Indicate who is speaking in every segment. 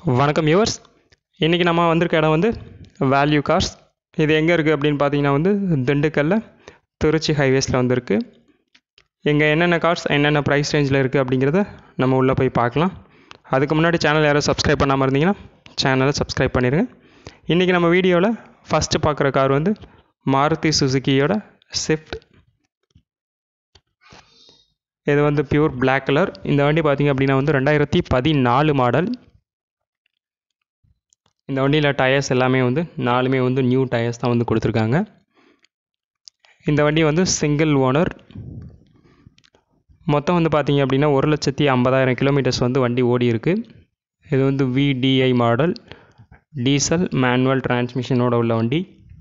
Speaker 1: வணக்கம் யுவர்ஸ் இன்றைக்கி நம்ம வந்திருக்க இடம் வந்து வேல்யூ கார்ஸ் இது எங்கே இருக்குது அப்படின்னு பார்த்தீங்கன்னா வந்து திண்டுக்கல்ல திருச்சி ஹைவேஸில் வந்திருக்கு இங்கே என்னென்ன கார்ஸ் என்னென்ன ப்ரைஸ் ரேஞ்சில் இருக்குது அப்படிங்கிறத நம்ம உள்ளே போய் பார்க்கலாம் அதுக்கு முன்னாடி சேனல் யாரும் சப்ஸ்கிரைப் பண்ணாமல் இருந்தீங்கன்னா சேனலை சப்ஸ்கிரைப் பண்ணிடுங்க இன்றைக்கி நம்ம வீடியோவில் ஃபஸ்ட்டு பார்க்குற கார் வந்து மாருதி சுசுக்கியோட ஸ்விஃப்ட் இது வந்து பியூர் பிளாக் கலர் இந்த வண்டி பார்த்திங்க அப்படின்னா வந்து ரெண்டாயிரத்தி பதினாலு மாடல் இந்த வண்டியில் டயர்ஸ் எல்லாமே வந்து நாலுமே வந்து நியூ டயர்ஸ் தான் வந்து கொடுத்துருக்காங்க இந்த வண்டி வந்து சிங்கிள் ஓனர் மொத்தம் வந்து பார்த்திங்க அப்படின்னா ஒரு லட்சத்தி ஐம்பதாயிரம் கிலோமீட்டர்ஸ் வந்து வண்டி ஓடி இருக்குது இது வந்து விடிஐ மாடல் டீசல் மேனுவல் டிரான்ஸ்மிஷனோட உள்ள வண்டி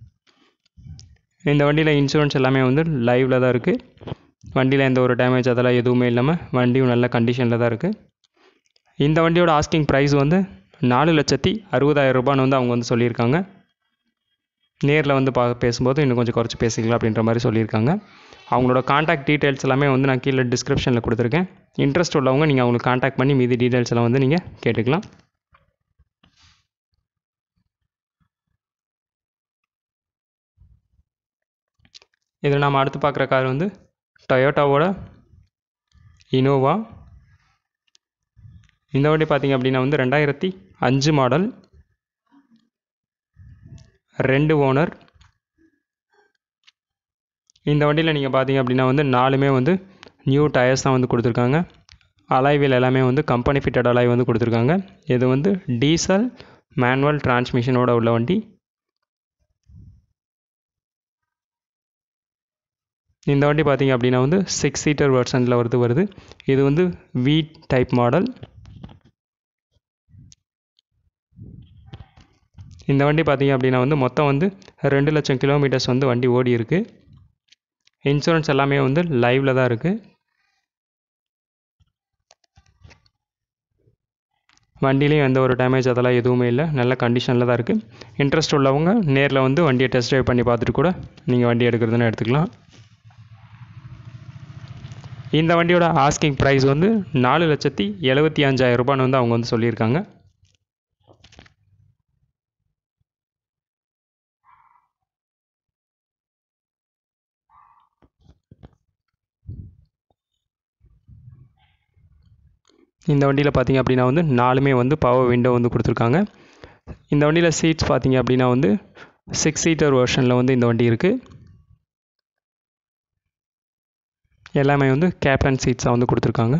Speaker 1: இந்த வண்டியில் இன்சூரன்ஸ் எல்லாமே வந்து லைவில் தான் இருக்குது வண்டியில் எந்த ஒரு டேமேஜ் அதெல்லாம் எதுவுமே இல்லாமல் வண்டியும் நல்ல கண்டிஷனில் தான் இருக்குது இந்த வண்டியோட ஆஸ்கிங் ப்ரைஸ் வந்து நாலு லட்சத்தி அறுபதாயிரம் ரூபான்னு வந்து அவங்க வந்து சொல்லியிருக்காங்க நேரில் வந்து பா பேசும்போது இன்னும் கொஞ்சம் குறைச்சி பேசிக்கலாம் அப்படின்ற மாதிரி சொல்லியிருக்காங்க அவங்களோட காண்டாக்ட் டீட்டெயில்ஸ் எல்லாமே வந்து நான் கீழே டிஸ்கிரிப்ஷனில் கொடுத்துருக்கேன் இன்ட்ரெஸ்ட் உள்ளவங்க நீங்கள் அவங்களுக்கு காண்டாக்ட் பண்ணி மீதி டீட்டெயில்ஸ் எல்லாம் வந்து நீங்கள் கேட்டுக்கலாம் இதில் நாம் அடுத்து பார்க்குற கார் வந்து டொயோட்டாவோட இனோவா இந்த வண்டி பார்த்திங்க அப்படின்னா வந்து ரெண்டாயிரத்தி அஞ்சு மாடல் ரெண்டு ஓனர் இந்த வண்டியில் நீங்கள் பார்த்தீங்க அப்படின்னா வந்து நாலுமே வந்து நியூ டயர்ஸ் தான் வந்து கொடுத்துருக்காங்க அலாய்வில் எல்லாமே வந்து கம்பெனி ஃபிட்டட் அலாய் வந்து கொடுத்துருக்காங்க இது வந்து டீசல் மேனுவல் டிரான்ஸ்மிஷனோட உள்ள வண்டி இந்த வண்டி பார்த்தீங்க அப்படின்னா வந்து சிக்ஸ் சீட்டர் வெர்ஷனில் வருது வருது இது வந்து வி டைப் மாடல் இந்த வண்டி பார்த்தீங்க அப்படின்னா வந்து மொத்தம் வந்து ரெண்டு லட்சம் கிலோமீட்டர்ஸ் வந்து வண்டி ஓடி இருக்குது இன்சூரன்ஸ் எல்லாமே வந்து லைவில் தான் இருக்குது வண்டிலையும் எந்த ஒரு டேமேஜ் அதெல்லாம் எதுவுமே இல்லை நல்ல கண்டிஷனில் தான் இருக்குது இன்ட்ரெஸ்ட் உள்ளவங்க நேரில் வந்து வண்டியை டெஸ்ட் ட்ரைவ் பண்ணி பார்த்துட்டு கூட நீங்கள் வண்டி எடுக்கிறதுன்னு எடுத்துக்கலாம் இந்த வண்டியோட ஆஸ்கிங் ப்ரைஸ் வந்து நாலு லட்சத்தி எழுபத்தி அஞ்சாயிரம் ரூபான்னு வந்து அவங்க வந்து சொல்லியிருக்காங்க இந்த வண்டியில் பார்த்தீங்க அப்படின்னா வந்து நாலுமே வந்து பவர் விண்டோ வந்து கொடுத்துருக்காங்க இந்த வண்டியில் சீட்ஸ் பார்த்தீங்க அப்படின்னா வந்து சிக்ஸ் சீட்டர் வெர்ஷனில் வந்து இந்த வண்டி இருக்குது எல்லாமே வந்து கேப்டன் சீட்ஸாக வந்து கொடுத்துருக்காங்க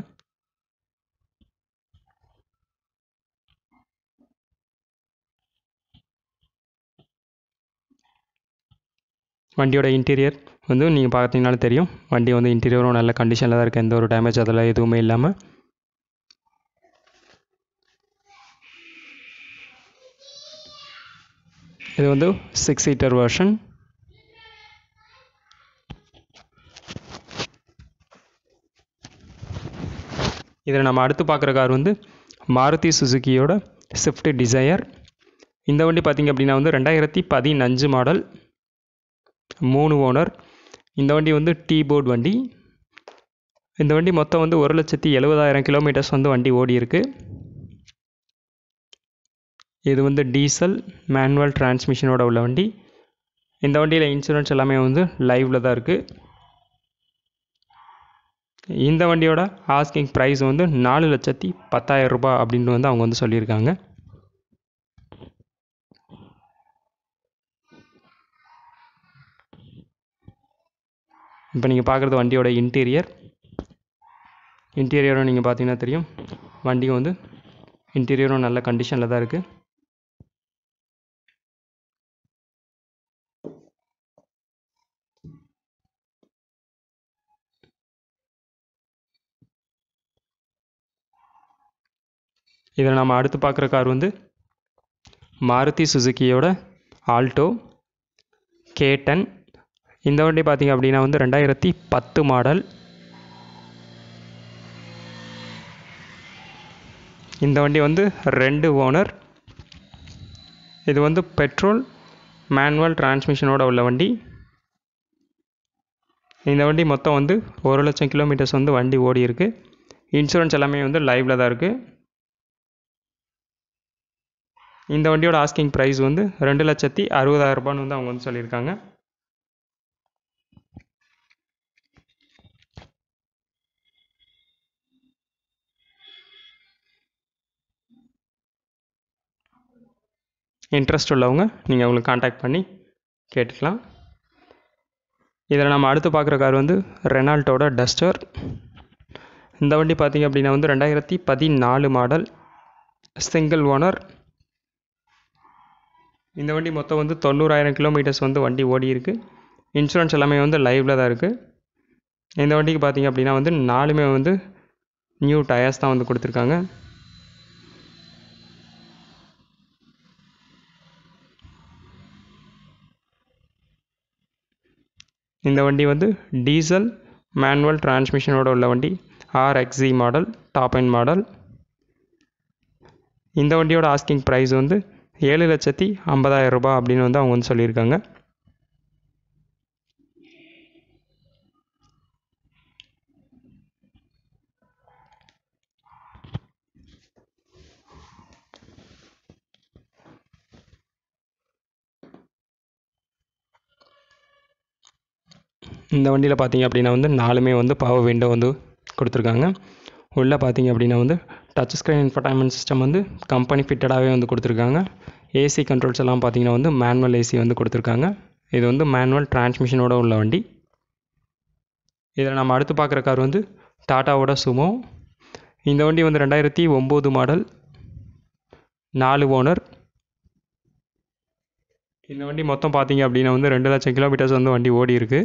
Speaker 1: வண்டியோட இன்டீரியர் வந்து நீங்கள் பார்த்தீங்கனாலும் தெரியும் வண்டி வந்து இன்டீரியரும் நல்ல கண்டிஷனில் தான் இருக்குது எந்த ஒரு டேமேஜ் அதெல்லாம் எதுவுமே இல்லாமல் இது வந்து சிக்ஸ் சீட்டர் வெர்ஷன் இதில் நம்ம அடுத்து பார்க்குற கார் வந்து மாருதி சுசுக்கியோட ஸ்விஃப்ட் டிசையர் இந்த வண்டி பார்த்திங்க அப்படின்னா வந்து ரெண்டாயிரத்தி பதினஞ்சு மாடல் மூணு ஓனர் இந்த வண்டி வந்து டீ போர்ட் வண்டி இந்த வண்டி மொத்தம் வந்து ஒரு லட்சத்தி எழுபதாயிரம் கிலோமீட்டர்ஸ் வந்து வண்டி ஓடி இருக்குது இது வந்து டீசல் மேனுவல் டிரான்ஸ்மிஷனோட உள்ள வண்டி இந்த வண்டியில் இன்சூரன்ஸ் எல்லாமே வந்து லைவில் தான் இருக்குது இந்த வண்டியோட ஆஸ்கிங் ப்ரைஸ் வந்து நாலு லட்சத்தி பத்தாயிரம் ரூபாய் அப்படின்னு வந்து அவங்க வந்து சொல்லியிருக்காங்க இப்போ நீங்கள் பார்க்குறது வண்டியோட இன்டீரியர் இன்டீரியரும் நீங்கள் பார்த்தீங்கன்னா தெரியும் வண்டியும் வந்து இன்டீரியரும் நல்ல கண்டிஷனில் தான் இருக்குது இதில் நம்ம அடுத்து பார்க்குற கார் வந்து மாருதி சுசுக்கியோட ஆல்டோ கேட்டன் இந்த வண்டி பார்த்திங்க அப்படின்னா வந்து ரெண்டாயிரத்தி பத்து மாடல் இந்த வண்டி வந்து ரெண்டு ஓனர் இது வந்து பெட்ரோல் மேனுவல் டிரான்ஸ்மிஷனோட உள்ள வண்டி இந்த வண்டி மொத்தம் வந்து ஒரு லட்சம் கிலோமீட்டர்ஸ் வந்து வண்டி ஓடி இருக்குது இன்சூரன்ஸ் எல்லாமே வந்து லைவில் தான் இருக்குது இந்த வண்டியோட ஆஸ்கிங் ப்ரைஸ் வந்து ரெண்டு லட்சத்தி அறுபதாயிரம் ரூபான்னு வந்து அவங்க வந்து சொல்லியிருக்காங்க இன்ட்ரெஸ்ட் உள்ளவங்க நீங்கள் அவங்களுக்கு காண்டாக்ட் பண்ணி கேட்டுக்கலாம் இதில் நம்ம அடுத்து பார்க்குற கார் வந்து ரெனால்ட்டோட டஸ்டர் இந்த வண்டி பார்த்திங்க அப்படின்னா வந்து ரெண்டாயிரத்தி பதினாலு மாடல் சிங்கிள் ஓனர் இந்த வண்டி மொத்தம் வந்து தொண்ணூறாயிரம் கிலோமீட்டர்ஸ் வந்து வண்டி ஓடி இருக்குது இன்சூரன்ஸ் எல்லாமே வந்து லைவில் தான் இருக்குது இந்த வண்டிக்கு பார்த்திங்க அப்படின்னா வந்து நாலுமே வந்து நியூ டயர்ஸ் தான் வந்து கொடுத்துருக்காங்க இந்த வண்டி வந்து டீசல் மேனுவல் டிரான்ஸ்மிஷனோட உள்ள வண்டி RXI model top and model இந்த வண்டியோட ஆஸ்கிங் ப்ரைஸ் வந்து ஏழு லட்சத்தி ஐம்பதாயிரம் ரூபாய் அப்படின்னு வந்து அவங்க வந்து சொல்லியிருக்காங்க இந்த வண்டியில் பார்த்தீங்க அப்படின்னா வந்து நாலுமே வந்து பவர் விண்டோ வந்து கொடுத்துருக்காங்க உள்ளே பார்த்தீங்க அப்படின்னா வந்து டச் ஸ்க்ரீன் இன்ஃபர்டைன்மெண்ட் சிஸ்டம் வந்து கம்பெனி ஃபிட்டடாகவே வந்து கொடுத்துருக்காங்க ஏசி கண்ட்ரோல்ஸ் எல்லாம் பார்த்தீங்கன்னா வந்து மேனுவல் ஏசி வந்து கொடுத்துருக்காங்க இது வந்து மேனுவல் டிரான்ஸ்மிஷனோட உள்ள வண்டி இதில் நம்ம அடுத்து பார்க்குற கார் வந்து டாட்டாவோட சுமோ இந்த வண்டி வந்து ரெண்டாயிரத்தி ஒம்பது மாடல் நாலு ஓனர் இந்த வண்டி மொத்தம் பார்த்தீங்க அப்படின்னா வந்து ரெண்டு லட்சம் கிலோமீட்டர்ஸ் வந்து வண்டி ஓடி இருக்குது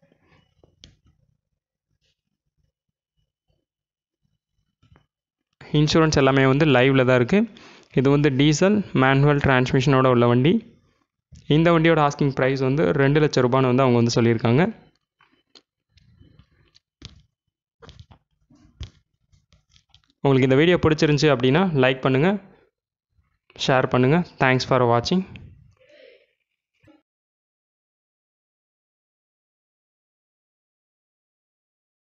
Speaker 1: இன்சூரன்ஸ் எல்லாமே வந்து லைவில் தான் இருக்குது இது வந்து டீசல் மேனுவல் டிரான்ஸ்மிஷனோட உள்ள வண்டி இந்த வண்டியோட ஆஸ்கிங் ப்ரைஸ் வந்து ரெண்டு லட்சம் ரூபான்னு வந்து அவங்க வந்து சொல்லியிருக்காங்க உங்களுக்கு இந்த வீடியோ பிடிச்சிருந்துச்சி அப்படின்னா லைக் பண்ணுங்கள் ஷேர் பண்ணுங்கள் தேங்க்ஸ் ஃபார் வாட்சிங்